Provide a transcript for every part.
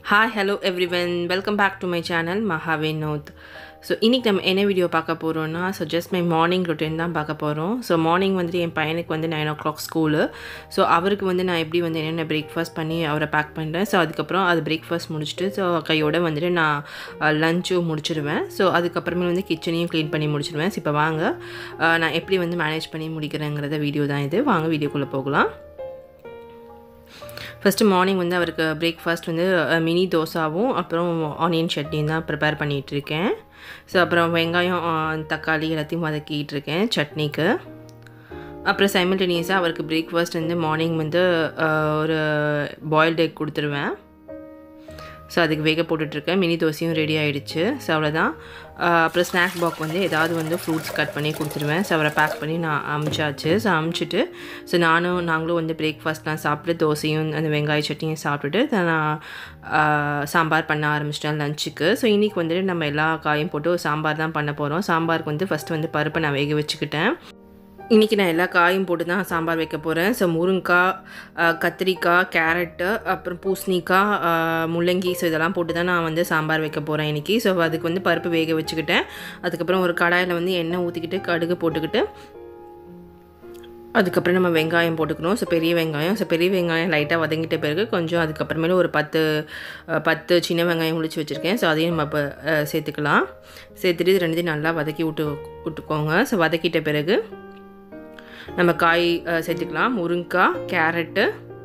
hi hello everyone welcome back to my channel மகாவே நோத் so இன்றைக்கி நம்ம என்ன வீடியோ பார்க்க போகிறோம்னா so just my morning routine தான் பார்க்க போகிறோம் ஸோ மார்னிங் வந்துட்டு என் பையனுக்கு வந்து nine o'clock school so அவருக்கு வந்து நான் எப்படி வந்து என்னென்ன பிரேக்ஃபாஸ்ட் பண்ணி அவரை பேக் பண்ணுறேன் ஸோ அதுக்கப்புறம் அது பிரேக்ஃபாஸ்ட் முடிச்சுட்டு ஸோ கையோட வந்துட்டு நான் லஞ்சும் முடிச்சிடுவேன் ஸோ அதுக்கப்புறமே வந்து கிச்சனையும் க்ளீன் பண்ணி முடிச்சிடுவேன் ஸோ இப்போ வாங்க அஹ், நான் எப்படி வந்து மேனேஜ் பண்ணி முடிக்கிறேங்கிறத வீடியோ தான் இது வாங்க வீடியோக்குள்ளே போகலாம் ஃபஸ்ட்டு மார்னிங் வந்து அவருக்கு பிரேக்ஃபாஸ்ட் வந்து அஹ், மினி தோசாவும் அப்புறம் ஆனியன் சட்னியும் தான் ப்ரிப்பேர் பண்ணிகிட்ருக்கேன் ஸோ அப்புறம் வெங்காயம் அஹ், தக்காளி எல்லாத்தையும் வதக்கிட்டு இருக்கேன் சட்னிக்கு அப்புறம் சைமல்டேனியஸாக அவருக்கு பிரேக்ஃபாஸ்ட் வந்து மார்னிங் வந்து அஹ், ஒரு பாயில்டு எக் கொடுத்துருவேன் ஸோ அதுக்கு வேக போட்டுட்ருக்கேன் மினி தோசையும் ரெடி ஆகிடுச்சு ஸோ அவ்வளோதான் ஆஹ் அப்புறம் ஸ்நாக் பாக் வந்து ஏதாவது வந்து ஃப்ரூட்ஸ் கட் பண்ணி கொடுத்துருவேன் ஸோ அவரை பேக் பண்ணி நான் அமுச்சாச்சு ஸோ அமுச்சிட்டு ஸோ நானும் நாங்களும் வந்து பிரேக்ஃபாஸ்ட்லாம் சாப்பிட்டு தோசையும் அந்த வெங்காய சட்னியும் சாப்பிட்டுட்டு then நான் ஆஹ் சாம்பார் பண்ண ஆரம்பிச்சிட்டேன் லஞ்சுக்கு ஸோ இன்றைக்கி வந்துட்டு நம்ம எல்லா காயும் போட்டு ஒரு சாம்பார் தான் பண்ண போகிறோம் சாம்பாருக்கு வந்து ஃபஸ்ட்டு வந்து பருப்பை நான் வேக வச்சுக்கிட்டேன் இன்றைக்கி நான் எல்லா காயும் போட்டு தான் சாம்பார் வைக்க போகிறேன் ஸோ முருங்கைக்காய் அஹ், கத்திரிக்காய் கேரட்டு அப்புறம் பூசணிக்காய் அஹ், முள்ளங்கி ஸோ இதெல்லாம் போட்டு தான் நான் வந்து சாம்பார் வைக்க போகிறேன் இன்றைக்கி ஸோ அதுக்கு வந்து பருப்பு வேக வச்சுக்கிட்டேன் அதுக்கப்புறம் ஒரு கடாயில் வந்து எண்ணெய் ஊற்றிக்கிட்டு கடுகு போட்டுக்கிட்டு அதுக்கப்புறம் நம்ம வெங்காயம் போட்டுக்கணும் ஸோ பெரிய வெங்காயம் ஸோ பெரிய வெங்காயம் லைட்டாக வதங்கிட்ட பிறகு கொஞ்சம் அதுக்கப்புறமேல ஒரு பத்து அஹ், பத்து சின்ன வெங்காயம் உளிச்சு வச்சுருக்கேன் ஸோ அதையும் நம்ம இப்போ அஹ், சேர்த்துக்கலாம் சேர்த்துட்டு இது ரெண்டுத்தையும் நல்லா வதக்கி விட்டு விட்டுக்கோங்க ஸோ வதக்கிட்ட பிறகு நம்ம காய் அஹ், சேர்த்துக்கலாம் முருங்கைக்காய் கேரட்டு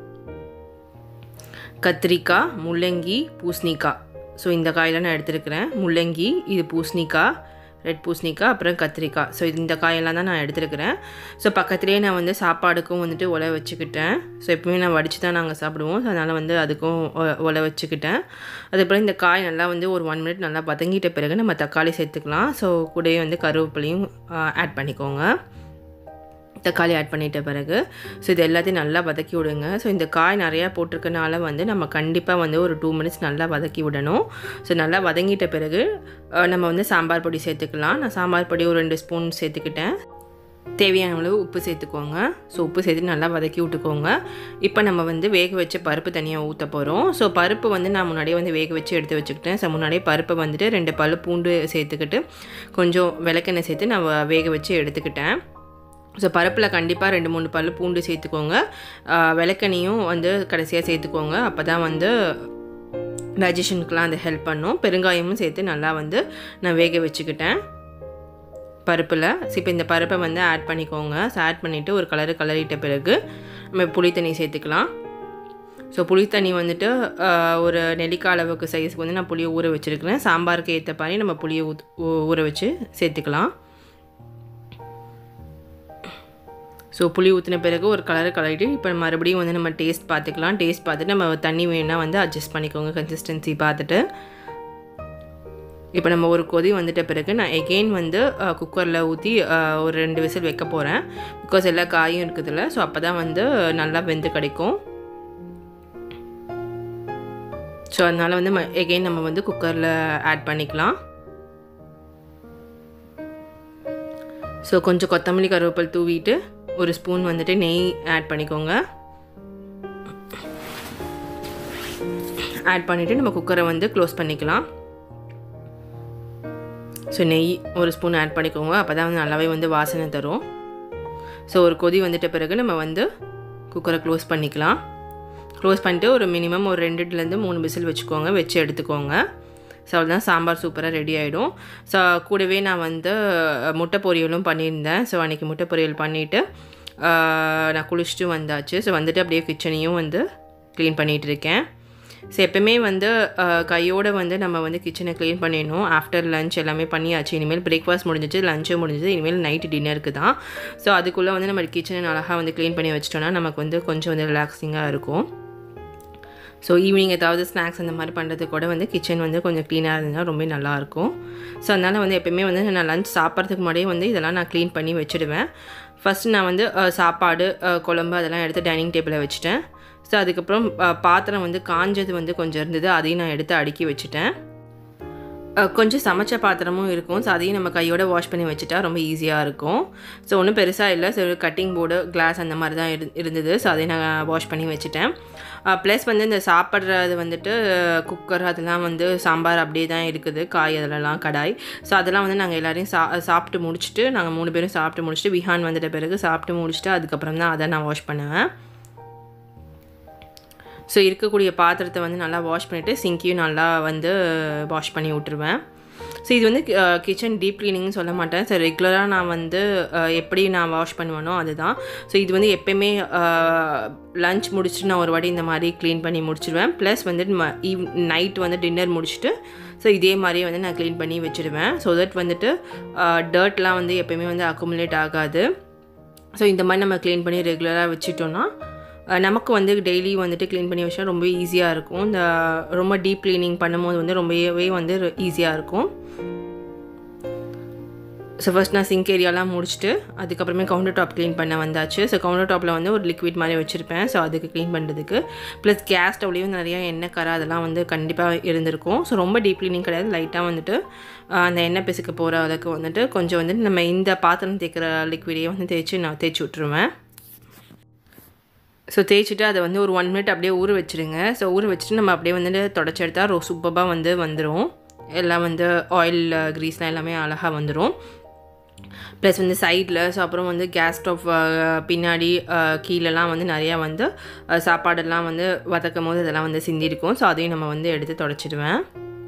கத்திரிக்காய் முள்ளங்கி பூசணிக்காய் ஸோ இந்த காயெல்லாம் நான் எடுத்துருக்கிறேன் முள்ளங்கி இது பூசணிக்காய் ரெட் பூசணிக்காய் அப்புறம் கத்திரிக்காய் ஸோ இந்த காயெல்லாம் தான் நான் எடுத்துருக்கிறேன் ஸோ பக்கத்துலேயே நான் வந்து சாப்பாடுக்கும் வந்துட்டு உலை வச்சுக்கிட்டேன் ஸோ எப்பவுமே நான் வடித்து தான் நாங்கள் சாப்பிடுவோம் ஸோ அதனால் வந்து அதுக்கும் ஒ- உலை வச்சுக்கிட்டேன் அதுக்கப்புறம் இந்த காய் நல்லா வந்து ஒரு ஒன் மினிட் நல்லா வதங்கிட்ட பிறகு நம்ம தக்காளி சேர்த்துக்கலாம் ஸோ கூடயே வந்து கருவேப்பிலையும் ஆட் பண்ணிக்கோங்க தக்காளி ஆட் பண்ணிட்ட பிறகு ஸோ இது எல்லாத்தையும் நல்லா வதக்கி விடுங்க ஸோ இந்த காய் நிறையா போட்டிருக்கனால வந்து நம்ம கண்டிப்பாக வந்து ஒரு டூ மினிட்ஸ் நல்லா வதக்கி விடணும் ஸோ நல்லா வதங்கிட்ட பிறகு அஹ், நம்ம வந்து சாம்பார் பொடி சேர்த்துக்கலாம் நான் சாம்பார் பொடி ஒரு ரெண்டு ஸ்பூன் சேர்த்துக்கிட்டேன் தேவையான அளவு உப்பு சேர்த்துக்கோங்க ஸோ உப்பு சேர்த்து நல்லா வதக்கி விட்டுக்கோங்க இப்போ நம்ம வந்து வேக வச்ச பருப்பு தனியாக ஊற்ற போகிறோம் ஸோ பருப்பு வந்து நான் முன்னாடியே வந்து வேக வச்சு எடுத்து வச்சுக்கிட்டேன் ஸோ முன்னாடியே பருப்பை வந்துட்டு ரெண்டு பல்லு பூண்டு சேர்த்துக்கிட்டு கொஞ்சம் விளக்கெண்ணெய் சேர்த்து நான் வ- வேக வச்சு எடுத்துக்கிட்டேன் ஸோ பருப்பில் கண்டிப்பாக ரெண்டு மூணு பல்லு பூண்டு சேர்த்துக்கோங்க ஆஹ் விளக்கெண்ணையும் வந்து கடைசியாக சேர்த்துக்கோங்க அப்போ தான் வந்து டைஜஷனுக்குலாம் அது ஹெல்ப் பண்ணும் பெருங்காயமும் சேர்த்து நல்லா வந்து நான் வேக வச்சுக்கிட்டேன் பருப்பில் ஸோ இப்போ இந்த பருப்பை வந்து ஆட் பண்ணிக்கோங்க ஸோ ஆட் பண்ணிவிட்டு ஒரு கலரு கலரிட்ட பிறகு நம்ம புளி தண்ணி சேர்த்துக்கலாம் ஸோ புளி தண்ணி வந்துட்டு ஆஹ், ஒரு நெல்லிக்காய் அளவுக்கு சைஸ்க்கு வந்து நான் புளியை ஊற வச்சுருக்கிறேன் சாம்பாருக்கு ஏற்ற மாதிரி நம்ம புளியை ஊத் ஊ- ஊற வச்சு சேர்த்துக்கலாம் ஸோ புளி ஊற்றின பிறகு ஒரு கலர் கலரிட்டு இப்போ மறுபடியும் வந்து நம்ம டேஸ்ட் பார்த்துக்கலாம் டேஸ்ட் பார்த்துட்டு நம்ம தண்ணி வேணால் வந்து அட்ஜஸ்ட் பண்ணிக்கோங்க கன்சிஸ்டன்சி பார்த்துட்டு இப்போ நம்ம ஒரு கொதி வந்துட்ட பிறகு நான் எகெயின் வந்து குக்கரில் ஊற்றி ஒரு ரெண்டு விசில் வைக்க போகிறேன் பிகாஸ் எல்லா காயும் இருக்குதுல்ல ஸோ அப்போ தான் வந்து நல்லா வெந்து கிடைக்கும் ஸோ அதனால் வந்து எகெயின் நம்ம வந்து குக்கரில் ஆட் பண்ணிக்கலாம் ஸோ கொஞ்சம் கொத்தமல்லி கருவேப்பில் தூவிட்டு ஒரு ஸ்பூன் வந்துட்டு நெய் ஆட் பண்ணிக்கோங்க ஆட் பண்ணிவிட்டு நம்ம குக்கரை வந்து க்ளோஸ் பண்ணிக்கலாம் ஸோ நெய் ஒரு ஸ்பூன் ஆட் பண்ணிக்கோங்க அப்போ தான் வந்து நல்லாவே வந்து வாசனை தரும் ஸோ ஒரு கொதி வந்துட்ட பிறகு நம்ம வந்து குக்கரை க்ளோஸ் பண்ணிக்கலாம் க்ளோஸ் பண்ணிட்டு ஒரு மினிமம் ஒரு ரெண்டுலேருந்து மூணு விசில் வச்சுக்கோங்க வச்சு எடுத்துக்கோங்க ஸோ அவ்வளோதான் சாம்பார் சூப்பராக ரெடி ஆகிடும் ஸோ கூடவே நான் வந்து முட்டை பொரியலும் பண்ணியிருந்தேன் ஸோ அன்றைக்கி முட்டை பொரியல் பண்ணிவிட்டு நான் குளிச்சுட்டு வந்தாச்சு ஸோ வந்துட்டு அப்படியே கிச்சனையும் வந்து க்ளீன் பண்ணிகிட்டு இருக்கேன் ஸோ எப்பவுமே வந்து அஹ், கையோட வந்து நம்ம வந்து கிச்சனை க்ளீன் பண்ணிடணும் ஆஃப்டர் லஞ்ச் எல்லாமே பண்ணியாச்சு இனிமேல் பிரேக்ஃபாஸ்ட் முடிஞ்சிச்சு லஞ்சு முடிஞ்சிச்சு இனிமேல் நைட்டு டின்னருக்கு தான் ஸோ அதுக்குள்ளே வந்து நம்ம கிச்சனை அழகாக வந்து க்ளீன் பண்ணி வச்சிட்டோம்னா நமக்கு வந்து கொஞ்சம் வந்து ரிலாக்ஸிங்காக இருக்கும் ஸோ ஈவினிங் ஏதாவது ஸ்நாக்ஸ் அந்த மாதிரி பண்ணுறது கூட வந்து கிச்சன் வந்து கொஞ்சம் க்ளீனாக இருந்தால் ரொம்ப நல்லாயிருக்கும் ஸோ அதனால் வந்து எப்பயுமே வந்து நான் லஞ்ச் சாப்பிட்றதுக்கு முன்னாடியே வந்து இதெல்லாம் நான் க்ளீன் பண்ணி வச்சுடுவேன் ஃபஸ்ட் நான் வந்து அஹ், சாப்பாடு அஹ், குழம்பு அதெல்லாம் எடுத்து டைனிங் டேபிளில் வச்சுட்டேன் ஸோ அதுக்கப்புறம் அஹ், பாத்திரம் வந்து காஞ்சது வந்து கொஞ்சம் இருந்தது அதையும் நான் எடுத்து அடுக்கி வச்சுட்டேன் அஹ், கொஞ்சம் சமைச்ச பாத்திரமும் இருக்கும் ஸோ அதையும் நம்ம கையோட வாஷ் பண்ணி வச்சுட்டா ரொம்ப ஈஸியாக இருக்கும் ஸோ ஒன்றும் பெருசாக இல்லை ஸோ கட்டிங் போர்டு கிளாஸ் அந்த மாதிரி தான் இரு இருந்தது ஸோ அதையும் நான் வாஷ் பண்ணி வச்சுட்டேன் ப்ளஸ் வந்து இந்த சாப்பிட்றது வந்துட்டு குக்கர் அதெல்லாம் வந்து சாம்பார் அப்படியே தான் இருக்குது காய் அதிலலாம் கடாய் ஸோ அதெல்லாம் வந்து நாங்கள் எல்லோரையும் சா சாப்பிட்டு முடிச்சுட்டு நாங்கள் மூணு பேரும் சாப்பிட்டு முடிச்சுட்டு விஹான் வந்துட்ட பிறகு சாப்பிட்டு முடிச்சுட்டு அதுக்கப்புறம் தான் அதை நான் வாஷ் பண்ணுவேன் ஸோ இருக்கக்கூடிய பாத்திரத்தை வந்து நல்லா வாஷ் பண்ணிவிட்டு சிங்கையும் நல்லா வந்து வாஷ் பண்ணி விட்டுருவேன் ஸோ இது வந்து கிச்சன் டீப் க்ளீனிங்னு சொல்ல மாட்டேன் ஸோ ரெகுலராக நான் வந்து அஹ், எப்படி நான் வாஷ் பண்ணுவேனோ அதுதான் ஸோ இது வந்து எப்பயுமே லஞ்ச் முடிச்சுட்டு நான் ஒரு வாட்டி இந்த மாதிரி க்ளீன் பண்ணி முடிச்சிடுவேன் ப்ளஸ் வந்து ஈவ் நைட் வந்து டின்னர் முடிச்சுட்டு ஸோ இதே மாதிரியே வந்து நான் க்ளீன் பண்ணி வச்சுடுவேன் ஸோ தட் வந்துட்டு டர்ட்லாம் வந்து எப்பயுமே வந்து அக்குமுலேட் ஆகாது ஸோ இந்த மாதிரி நம்ம க்ளீன் பண்ணி ரெகுலராக வச்சுட்டோன்னா அஹ், நமக்கு வந்து டெய்லி வந்துட்டு க்ளீன் பண்ணி வச்சா ரொம்ப ஈஸியாக இருக்கும் இந்த ரொம்ப டீப் க்ளீனிங் பண்ணும்போது வந்து ரொம்பவே வந்து ஈஸியாக இருக்கும் ஸோ ஃபர்ஸ்ட் நான் சிங்க் ஏரியாலாம் முடிச்சுட்டு அதுக்கப்புறமே கவுண்டர் டாப் க்ளீன் பண்ண வந்தாச்சு ஸோ கவுண்டர் டாப்பில் வந்து ஒரு லிக்விட் மாதிரி வச்சுருப்பேன் ஸோ அதுக்கு க்ளீன் பண்ணுறதுக்கு ப்ளஸ் கேஸ் ஸ்டவ்லேயும் நிறைய எண்ணெய் கரை அதெல்லாம் வந்து கண்டிப்பாக இருந்திருக்கும் ஸோ ரொம்ப டீப் க்ளீனிங் கிடையாது லைட்டாக வந்துட்டு ஆஹ், அந்த எண்ணெய் பிசுக்கு போகிற அளவுக்கு வந்துட்டு கொஞ்சம் வந்துட்டு நம்ம இந்த பாத்திரம் தேய்க்கிற லிக்விடையே வந்து தேய்ச்சி நான் தேய்ச்சி விட்ருவேன் ஸோ தேய்ச்சிட்டு அதை வந்து ஒரு ஒன் மினிட் அப்படியே ஊற வச்சுருங்க ஸோ ஊற வச்சுட்டு நம்ம அப்படியே வந்துட்டு தொடச்சி எடுத்தால் ரோ சூப்பராக வந்து வந்துடும் எல்லாம் வந்து ஆயில் க்ரீஸ்லாம் எல்லாமே அழகாக வந்துடும் ப்ளஸ் வந்து சைடில் ஸோ அப்புறம் வந்து கேஸ் ஸ்டவ் பின்னாடி அஹ், கீழெல்லாம் வந்து நிறையா வந்து அஹ், சாப்பாடெல்லாம் வந்து வதக்கும் போது அதெல்லாம் வந்து சிந்திருக்கும் ஸோ அதையும் நம்ம வந்து எடுத்து தொடச்சிடுவேன்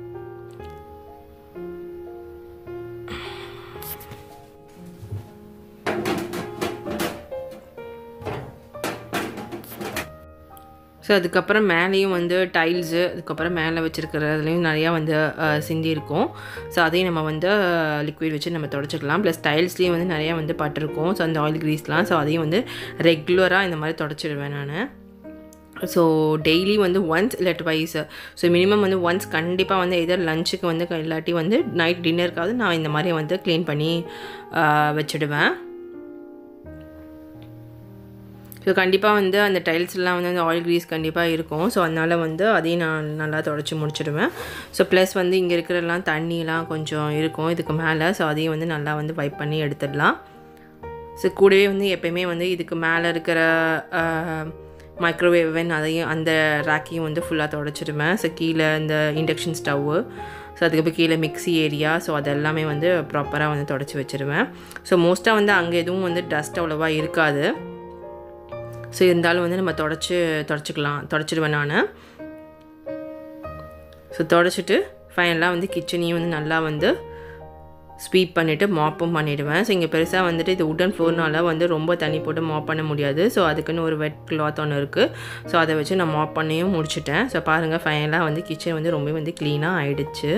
ஸோ அதுக்கப்புறம் மேலேயும் வந்து டைல்ஸு அதுக்கப்புறம் மேலே வச்சுருக்கிறதுலையும் நிறையா வந்து அஹ், சிந்தி இருக்கும் ஸோ அதையும் நம்ம வந்து லிக்விட் வச்சு நம்ம தொடச்சிக்கலாம் ப்ளஸ் டைல்ஸ்லேயும் வந்து நிறையா வந்து பட்டிருக்கும் ஸோ அந்த ஆயில் க்ரீஸ்லாம் ஸோ அதையும் வந்து ரெகுலராக இந்த மாதிரி தொடச்சிடுவேன் நான் ஸோ டெய்லி வந்து ஒன்ஸ் இல்லை ட்வைஸ் ஸோ மினிமம் வந்து ஒன்ஸ் கண்டிப்பாக வந்து எதர் லஞ்சுக்கு வந்து இல்லாட்டி வந்து நைட் டின்னருக்காவது நான் இந்த மாதிரி வந்து க்ளீன் பண்ணி அஹ், வச்சிடுவேன் ஸோ கண்டிப்பாக வந்து அந்த டைல்ஸ்லாம் வந்து அந்த ஆயில் க்ரீஸ் கண்டிப்பாக இருக்கும் ஸோ அதனால் வந்து அதையும் நான் நல்லா தொடச்சி முடிச்சிடுவேன் ஸோ ப்ளஸ் வந்து இங்கே இருக்கிறலாம் தண்ணிலாம் கொஞ்சம் இருக்கும் இதுக்கு மேலே ஸோ அதையும் வந்து நல்லா வந்து வைப் பண்ணி எடுத்துடலாம் ஸோ கூடவே வந்து எப்பயுமே வந்து இதுக்கு மேலே இருக்கிற மைக்ரோவேவன் அதையும் அந்த ரேக்கையும் வந்து ஃபுல்லாக தொடச்சிடுவேன் ஸோ கீழே இந்த இண்டக்ஷன் ஸ்டவ்வு ஸோ அதுக்கப்புறம் கீழே மிக்ஸி ஏரியா ஸோ அதெல்லாமே வந்து ப்ராப்பராக வந்து தொடச்சி வச்சுருவேன் ஸோ மோஸ்ட்டாக வந்து அங்கே எதுவும் வந்து டஸ்ட் அவ்வளோவா இருக்காது ஸோ இருந்தாலும் வந்து நம்ம தொடச்சி தொடச்சிக்கலாம் தொடச்சிடுவேன் நான் ஸோ தொடச்சிட்டு ஃபைனலாக வந்து கிச்சனையும் வந்து நல்லா வந்து ஸ்வீப் பண்ணிவிட்டு மாப்பும் பண்ணிவிடுவேன் ஸோ இங்கே பெருசாக வந்துட்டு இது உடன் ஃப்ளோர்னால வந்து ரொம்ப தண்ணி போட்டு மாப் பண்ண முடியாது ஸோ அதுக்குன்னு ஒரு வெட் கிளாத் ஒன்று இருக்குது ஸோ அதை வச்சு நான் மாப் பண்ணியும் முடிச்சிட்டேன் ஸோ பாருங்கள் ஃபைனலாக வந்து கிச்சன் வந்து ரொம்ப வந்து க்ளீனாக ஆயிடுச்சு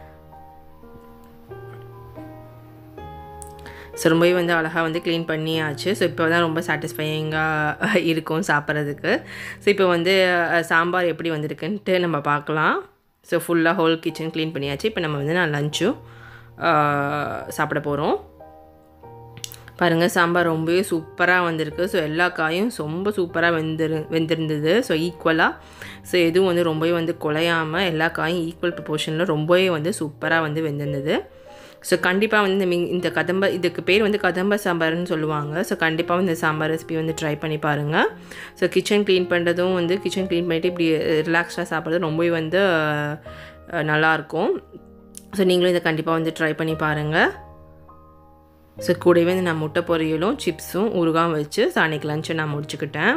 ஸோ ரொம்பவே வந்து அழகாக வந்து க்ளீன் பண்ணியாச்சு ஸோ இப்போ தான் ரொம்ப சாட்டிஸ்ஃபையிங்காக இருக்கும் சாப்பிட்றதுக்கு ஸோ இப்போ வந்து அஹ், சாம்பார் எப்படி வந்திருக்குன்ட்டு நம்ம பார்க்கலாம் ஸோ ஃபுல்லாக ஹோல் கிச்சன் க்ளீன் பண்ணியாச்சு இப்போ நம்ம வந்து நான் லஞ்சும் சாப்பிட போகிறோம் பாருங்கள் சாம்பார் ரொம்பவே சூப்பராக வந்திருக்கு ஸோ எல்லா காயும் ரொம்ப சூப்பராக வெந்திரு வெந்திருந்தது ஸோ ஈக்குவலாக ஸோ எதுவும் வந்து ரொம்பவே வந்து குலையாமல் எல்லா காயும் ஈக்குவல் ப்ரொபோர்ஷனில் ரொம்பவே வந்து சூப்பராக வந்து வெந்திருந்தது ஸோ கண்டிப்பாக வந்து இந்த மிங் இந்த கதம்ப இதுக்கு பேர் வந்து கதம்ப சாம்பார்னு சொல்லுவாங்க ஸோ கண்டிப்பாக இந்த சாம்பார் ரெசிபி வந்து ட்ரை பண்ணி பாருங்கள் ஸோ கிச்சன் க்ளீன் பண்ணுறதும் வந்து கிச்சன் க்ளீன் பண்ணிவிட்டு இப்படி ரிலாக்ஸ்டாக சாப்பிட்றது ரொம்பவே வந்து அஹ், நல்லாயிருக்கும் ஸோ நீங்களும் இதை கண்டிப்பாக வந்து ட்ரை பண்ணி பாருங்கள் ஸோ கூடவே வந்து நான் முட்டை பொரியலும் சிப்ஸும் ஊறுகாயும் வச்சு ஸோ அன்றைக்கி லஞ்சை நான் முடிச்சுக்கிட்டேன்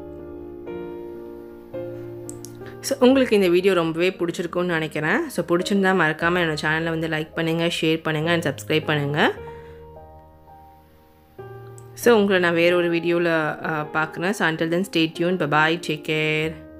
ஸோ உங்களுக்கு இந்த வீடியோ ரொம்பவே பிடிச்சிருக்குன்னு நினைக்கிறேன் ஸோ பிடிச்சிருந்தா மறக்காமல் என்னோட சேனலை வந்து லைக் பண்ணுங்கள் ஷேர் பண்ணுங்கள் அண்ட் சப்ஸ்கிரைப் பண்ணுங்கள் ஸோ உங்களை நான் வேற ஒரு வீடியோவில் பார்க்குறேன் so until then stay tuned bye take care